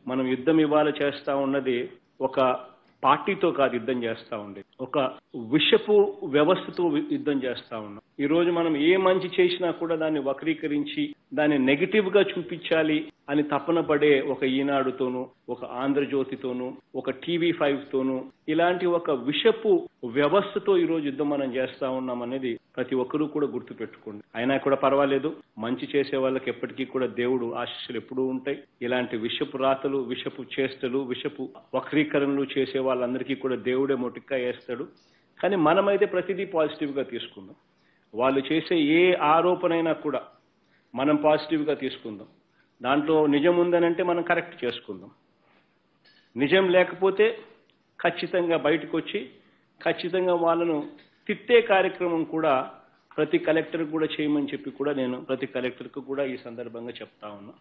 మనం యుద్ధం ఇవాళ చేస్తా ఉన్నది ఒక పార్టీతో కాదు యుద్ధం చేస్తా ఉండేది ఒక విషపు వ్యవస్థతో వి- యుద్ధం చేస్తా ఉన్నాం ఈ రోజు మనం ఏ మంచి చేసినా కూడా దాన్ని వక్రీకరించి దాన్ని నెగిటివ్ గా చూపించాలి అని తపన పడే ఒక ఈనాడుతోనూ ఒక ఆంధ్రజ్యోతితోనూ ఒక టీవీ ఫైవ్ తోనూ ఇలాంటి ఒక విషపు వ్యవస్థతో ఈ రోజు యుద్ధం మనం చేస్తా ఉన్నాం అనేది ప్రతి ఒక్కరూ కూడా గుర్తు పెట్టుకోండి అయినా కూడా పర్వాలేదు మంచి చేసే వాళ్ళకి ఎప్పటికీ కూడా దేవుడు ఆశీస్సులు ఎప్పుడూ ఉంటాయి ఇలాంటి విషపు రాతలు విషపు చేష్టలు విషపు వక్రీకరణలు చేసే వాళ్ళందరికీ కూడా దేవుడే మొటిక్కా వేస్తాడు కానీ మనమైతే ప్రతిదీ పాజిటివ్ గా తీసుకుందాం వాళ్ళు చేసే ఏ ఆరోపణైనా కూడా మనం పాజిటివ్ గా తీసుకుందాం దాంట్లో నిజం ఉందనంటే మనం కరెక్ట్ చేసుకుందాం నిజం లేకపోతే ఖచ్చితంగా బయటకు వచ్చి ఖచ్చితంగా వాళ్ళను తిట్టే కార్యక్రమం కూడా ప్రతి కలెక్టర్ కూడా చేయమని చెప్పి కూడా నేను ప్రతి కలెక్టర్కు కూడా ఈ సందర్భంగా చెప్తా ఉన్నా